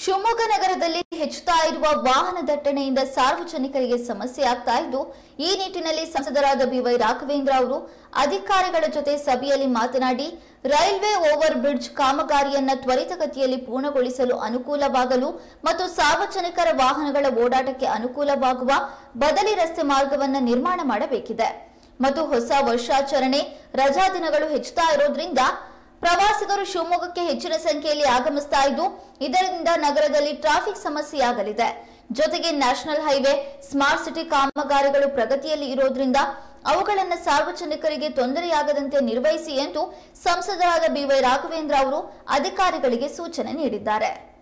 ಶಿವಮೊಗ್ಗ ನಗರದಲ್ಲಿ ಹೆಚ್ಚುತ್ತಾ ಇರುವ ವಾಹನ ದಟ್ಟಣೆಯಿಂದ ಸಾರ್ವಜನಿಕರಿಗೆ ಸಮಸ್ಯೆ ಆಗ್ತಾ ಇದ್ದು ಈ ನಿಟ್ಟಿನಲ್ಲಿ ಸಂಸದರಾದ ಬಿವೈ ರಾಘವೇಂದ್ರ ಅವರು ಅಧಿಕಾರಿಗಳ ಜೊತೆ ಸಭೆಯಲ್ಲಿ ಮಾತನಾಡಿ ರೈಲ್ವೆ ಓವರ್ ಬ್ರಿಡ್ಜ್ ಕಾಮಗಾರಿಯನ್ನ ತ್ವರಿತಗತಿಯಲ್ಲಿ ಪೂರ್ಣಗೊಳಿಸಲು ಅನುಕೂಲವಾಗಲು ಮತ್ತು ಸಾರ್ವಜನಿಕರ ವಾಹನಗಳ ಓಡಾಟಕ್ಕೆ ಅನುಕೂಲವಾಗುವ ಬದಲಿ ರಸ್ತೆ ಮಾರ್ಗವನ್ನ ನಿರ್ಮಾಣ ಮಾಡಬೇಕಿದೆ ಮತ್ತು ಹೊಸ ವರ್ಷಾಚರಣೆ ರಜಾ ದಿನಗಳು ಹೆಚ್ಚುತ್ತಾ ಇರೋದ್ರಿಂದ ಪ್ರವಾಸಿಗರು ಶಿವಮೊಗ್ಗಕ್ಕೆ ಹೆಚ್ಚಿನ ಸಂಖ್ಯೆಯಲ್ಲಿ ಆಗಮಿಸ್ತಾ ಇದ್ದು ಇದರಿಂದ ನಗರದಲ್ಲಿ ಟ್ರಾಫಿಕ್ ಸಮಸ್ಯೆಯಾಗಲಿದೆ ಜೊತೆಗೆ ನ್ಯಾಷನಲ್ ಹೈವೇ ಸ್ಮಾರ್ಟ್ ಸಿಟಿ ಕಾಮಗಾರಿಗಳು ಪ್ರಗತಿಯಲ್ಲಿ ಇರೋದ್ರಿಂದ ಅವುಗಳನ್ನು ಸಾರ್ವಜನಿಕರಿಗೆ ತೊಂದರೆಯಾಗದಂತೆ ನಿರ್ವಹಿಸಿ ಎಂದು ಸಂಸದರಾದ ಬಿವೈ ರಾಘವೇಂದ್ರ ಅವರು ಅಧಿಕಾರಿಗಳಿಗೆ ಸೂಚನೆ ನೀಡಿದ್ದಾರೆ